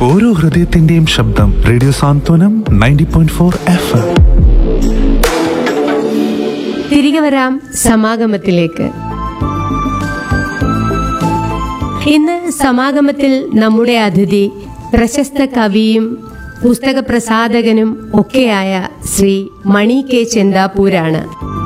ഓരോ ഹൃദയത്തിന്റെയും ശബ്ദം radio Santhwanam ninety point four F M തിരികെ വരാം സമാഗമത്തിലേക്ക് ഇന്ന് സമാഗമത്തിൽ നമ്മുടെ അതിഥി പ്രശസ്ത കവിയും പുസ്തക പ്രസാധകനും ഒക്കെയായ ശ്രീ മണി കെ ചെന്താപ്പൂരാണ്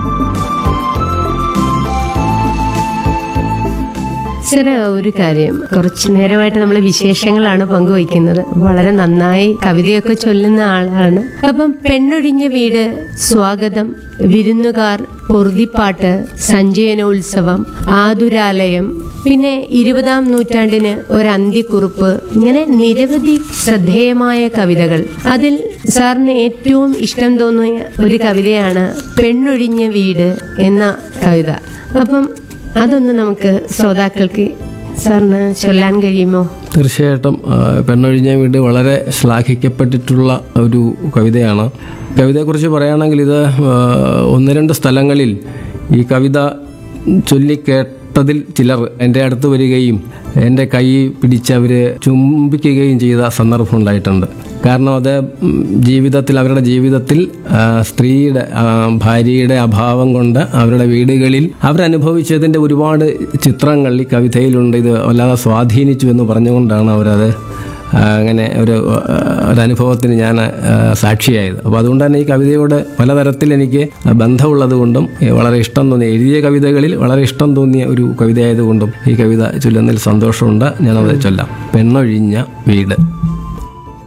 സാർ ഒരു കാര്യം കുറച്ചു നേരമായിട്ട് നമ്മൾ വിശേഷങ്ങളാണ് പങ്കുവയ്ക്കുന്നത് വളരെ നന്നായി കവിതയൊക്കെ ചൊല്ലുന്ന ആളാണ് അപ്പം പെണ്ണൊഴിഞ്ഞ വീട് സ്വാഗതം വിരുന്നുകാർ പൊറുതിപ്പാട്ട് സഞ്ചയനോത്സവം ആതുരാലയം പിന്നെ ഇരുപതാം നൂറ്റാണ്ടിന് ഒരു അന്ത്യക്കുറിപ്പ് ഇങ്ങനെ നിരവധി ശ്രദ്ധേയമായ കവിതകൾ അതിൽ സാറിന് ഏറ്റവും ഇഷ്ടം തോന്നിയ ഒരു കവിതയാണ് പെണ്ണൊഴിഞ്ഞ വീട് എന്ന കവിത അപ്പം അതൊന്ന് നമുക്ക് ശ്രോതാക്കൾക്ക് സാറിന് ചൊല്ലാൻ കഴിയുമോ തീർച്ചയായിട്ടും ആ, പെണ്ണൊഴിഞ്ഞ വീട് വളരെ ശ്ലാഘിക്കപ്പെട്ടിട്ടുള്ള ഒരു കവിതയാണ് കവിതയെക്കുറിച്ച് പറയുകയാണെങ്കിൽ ഇത് ആ, ഒന്ന് രണ്ട് സ്ഥലങ്ങളിൽ ഈ കവിത ചൊല്ലിക്കേട്ടതിൽ ചിലർ എൻ്റെ അടുത്ത് വരികയും എൻ്റെ കൈ പിടിച്ച് അവർ ചുംബിക്കുകയും ചെയ്ത സന്ദർഭം ഉണ്ടായിട്ടുണ്ട് കാരണം അത് ഉം, ജീവിതത്തിൽ അവരുടെ ജീവിതത്തിൽ ആ, സ്ത്രീയുടെ ആ, ഭാര്യയുടെ അഭാവം കൊണ്ട് അവരുടെ വീടുകളിൽ അവരനുഭവിച്ചതിൻ്റെ ഒരുപാട് ചിത്രങ്ങൾ ഈ കവിതയിലുണ്ട് ഇത് വല്ലാതെ സ്വാധീനിച്ചു എന്ന് പറഞ്ഞുകൊണ്ടാണ് അവരത് ആ, അങ്ങനെ ഒരു ആ, ഒരു അനുഭവത്തിന് ഞാൻ ആ, സാക്ഷിയായത് അപ്പോൾ അതുകൊണ്ട് തന്നെ ഈ കവിതയോട് പലതരത്തിൽ എനിക്ക് ബന്ധമുള്ളത് കൊണ്ടും ഏ, വളരെ ഇഷ്ടം തോന്നിയ എഴുതിയ കവിതകളിൽ വളരെ ഇഷ്ടം തോന്നിയ ഒരു കവിതയായതുകൊണ്ടും ഈ കവിത ചൊല്ലുന്നതിൽ സന്തോഷമുണ്ട് ഞാനത് ചൊല്ലാം പെണ്ണൊഴിഞ്ഞ വീട്